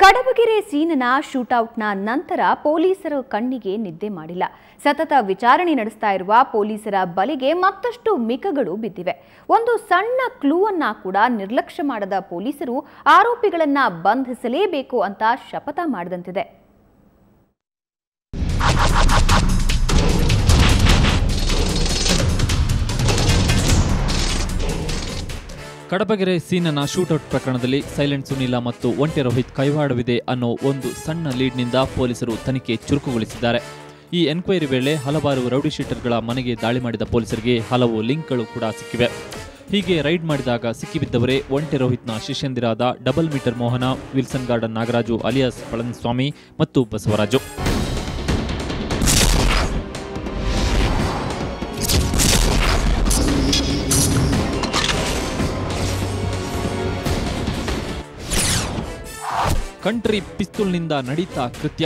ಕಡಬಗೆರೆ ಸೀನನ ಶೂಟೌಟ್ನ ನಂತರ ಪೊಲೀಸರ ಕಣ್ಣಿಗೆ ನಿದ್ದೆ ಮಾಡಿಲ್ಲ ಸತತ ವಿಚಾರಣೆ ನಡೆಸ್ತಾ ಇರುವ ಪೊಲೀಸರ ಬಲಿಗೆ ಮತ್ತಷ್ಟು ಮಿಕಗಳು ಬಿದ್ದಿವೆ ಒಂದು ಸಣ್ಣ ಕ್ಲೂ ಅನ್ನ ಕೂಡ ನಿರ್ಲಕ್ಷ್ಯ ಮಾಡದ ಪೊಲೀಸರು ಆರೋಪಿಗಳನ್ನ ಬಂಧಿಸಲೇಬೇಕು ಅಂತ ಶಪಥ ಮಾಡಿದಂತಿದೆ ಕಡಬಗೆರೆ ಸೀನನ ಶೂಟೌಟ್ ಪ್ರಕರಣದಲ್ಲಿ ಸೈಲೆಂಟ್ ಸುನೀಲ ಮತ್ತು ಒಂಟೆ ರೋಹಿತ್ ಕೈವಾಡವಿದೆ ಅನ್ನೋ ಒಂದು ಸಣ್ಣ ಲೀಡ್ನಿಂದ ಪೊಲೀಸರು ತನಿಖೆ ಚುರುಕುಗೊಳಿಸಿದ್ದಾರೆ ಈ ಎನ್ಕ್ವೈರಿ ವೇಳೆ ಹಲವಾರು ರೌಡಿ ಶೀಟರ್ಗಳ ಮನೆಗೆ ದಾಳಿ ಮಾಡಿದ ಪೊಲೀಸರಿಗೆ ಹಲವು ಲಿಂಕ್ಗಳು ಕೂಡ ಸಿಕ್ಕಿವೆ ಹೀಗೆ ರೈಡ್ ಮಾಡಿದಾಗ ಸಿಕ್ಕಿಬಿದ್ದವರೇ ಒಂಟೆ ರೋಹಿತ್ನ ಶಿಷ್ಯಂದಿರಾದ double meter Mohana Wilson garden Nagaraju alias Palaniswamy ಮತ್ತು ಬಸವರಾಜು ಕಂಟ್ರಿ ಪಿಸ್ತೂಲ್ನಿಂದ ನಡೀತಾ ಕೃತ್ಯ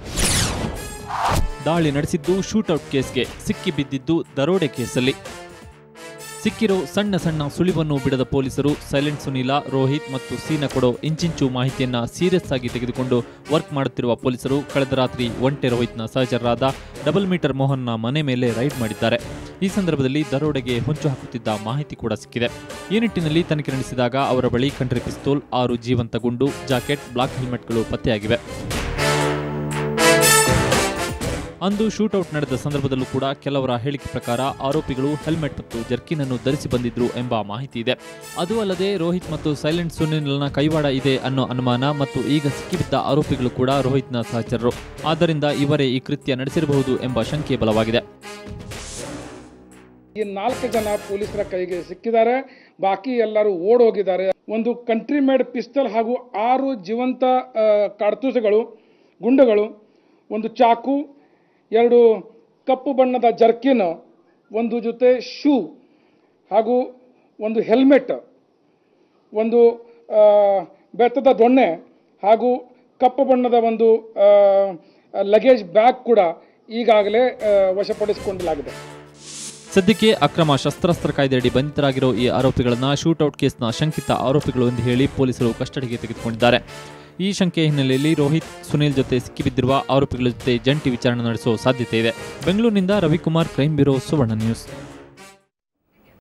ದಾಳಿ ನಡೆಸಿದ್ದು ಶೂಟೌಟ್ ಕೇಸ್ಗೆ ಸಿಕ್ಕಿ ಬಿದ್ದಿದ್ದು ದರೋಡೆ ಕೇಸಲ್ಲಿ ಸಿಕ್ಕಿರೋ ಸಣ್ಣ ಸಣ್ಣ ಸುಳಿವನ್ನು ಬಿಡದ ಪೊಲೀಸರು ಸೈಲೆಂಟ್ ಸುನೀಲ ರೋಹಿತ್ ಮತ್ತು ಸೀನ ಕೊಡೋ ಇಂಚಿಂಚು ಮಾಹಿತಿಯನ್ನ ಸೀರಿಯಸ್ ಆಗಿ ತೆಗೆದುಕೊಂಡು ವರ್ಕ್ ಮಾಡುತ್ತಿರುವ ಪೊಲೀಸರು ಕಳೆದ ರಾತ್ರಿ ಒಂಟೆ ರೋಹಿತ್ನ ಸಹಚರರಾದ ಡಬಲ್ ಮೀಟರ್ ಮೋಹನ್ನ ಮನೆ ಮೇಲೆ ರೈಡ್ ಮಾಡಿದ್ದಾರೆ ಈ ಸಂದರ್ಭದಲ್ಲಿ ದರೋಡೆಗೆ ಹೊಂಚು ಹಾಕುತ್ತಿದ್ದ ಮಾಹಿತಿ ಕೂಡ ಸಿಕ್ಕಿದೆ ಈ ನಿಟ್ಟಿನಲ್ಲಿ ತನಿಖೆ ನಡೆಸಿದಾಗ ಅವರ ಬಳಿ ಕಂಟ್ರಿ ಪಿಸ್ತೂಲ್ ಆರು ಜೀವಂತ ಗುಂಡು ಜಾಕೆಟ್ ಬ್ಲಾಕ್ ಹೆಲ್ಮೆಟ್ಗಳು ಪತ್ತೆಯಾಗಿವೆ ಅಂದು ಶೂಟೌಟ್ ನಡೆದ ಸಂದರ್ಭದಲ್ಲೂ ಕೂಡ ಕೆಲವರ ಹೇಳಿಕೆ ಪ್ರಕಾರ ಆರೋಪಿಗಳು ಹೆಲ್ಮೆಟ್ ಮತ್ತು ಜರ್ಕಿನ್ ಅನ್ನು ಧರಿಸಿ ಬಂದಿದ್ರು ಎಂಬ ಮಾಹಿತಿ ಇದೆ ಅದು ಅಲ್ಲದೆ ರೋಹಿತ್ ಮತ್ತು ಸೈಲೆಂಟ್ ಸುನಿಲ್ನ ಕೈವಾಡ ಇದೆ ಅನ್ನೋ ಅನುಮಾನ ಮತ್ತು ಈಗ ಸಿಕ್ಕಿಬಿದ್ದ ಆರೋಪಿಗಳು ಕೂಡ ರೋಹಿತ್ನ ಸಹಚರರು ಆದ್ದರಿಂದ ಇವರೇ ಈ ಕೃತ್ಯ ನಡೆಸಿರಬಹುದು ಎಂಬ ಶಂಕೆ ಬಲವಾಗಿದೆ ಈ ನಾಲ್ಕು ಜನ ಪೊಲೀಸರ ಕೈಗೆ ಸಿಕ್ಕಿದ್ದಾರೆ ಬಾಕಿ ಎಲ್ಲರೂ ಓಡ್ ಹೋಗಿದ್ದಾರೆ ಒಂದು ಕಂಟ್ರಿ ಮೇಡ್ ಪಿಸ್ತಲ್ ಹಾಗೂ ಆರು ಜೀವಂತ ಆ, ಕಾಡ್ತೂಸುಗಳು ಗುಂಡುಗಳು ಒಂದು ಚಾಕು ಎರಡು ಕಪ್ಪು ಬಣ್ಣದ ಜರ್ಕಿನ್ ಒಂದು ಜೊತೆ ಶೂ ಹಾಗೂ ಒಂದು ಹೆಲ್ಮೆಟ್ ಒಂದು ಆ, ಬೆತ್ತದ ದೊಣ್ಣೆ ಹಾಗೂ ಕಪ್ಪು ಬಣ್ಣದ ಒಂದು ಲಗೇಜ್ ಬ್ಯಾಗ್ ಕೂಡ ಈಗಾಗಲೇ ಆ, ವಶಪಡಿಸಿಕೊಳ್ಳಲಾಗಿದೆ ಸದ್ಯಕ್ಕೆ ಅಕ್ರಮ ಶಸ್ತ್ರಾಸ್ತ್ರ ಕಾಯ್ದೆಯಡಿ ಬಂಧಿತರಾಗಿರೋ ಈ ಆರೋಪಿಗಳನ್ನ ಶೂಟೌಟ್ ಕೇಸ್ನ ಶಂಕಿತ ಆರೋಪಿಗಳು ಎಂದು ಹೇಳಿ ಪೊಲೀಸರು ಕಸ್ಟಡಿಗೆ ತೆಗೆದುಕೊಂಡಿದ್ದಾರೆ ಈ ಶಂಕೆಯ ಹಿನ್ನೆಲೆಯಲ್ಲಿ ರೋಹಿತ್ ಸುನಿಲ್ ಜೊತೆ ಸಿಕ್ಕಿಬಿದ್ದಿರುವ ಆರೋಪಿಗಳ ಜೊತೆ ಜಂಟಿ ವಿಚಾರಣೆ ನಡೆಸುವ ಸಾಧ್ಯತೆ ಇದೆ ಬೆಂಗಳೂರಿನಿಂದ Ravikumar crime bureau Suvarna news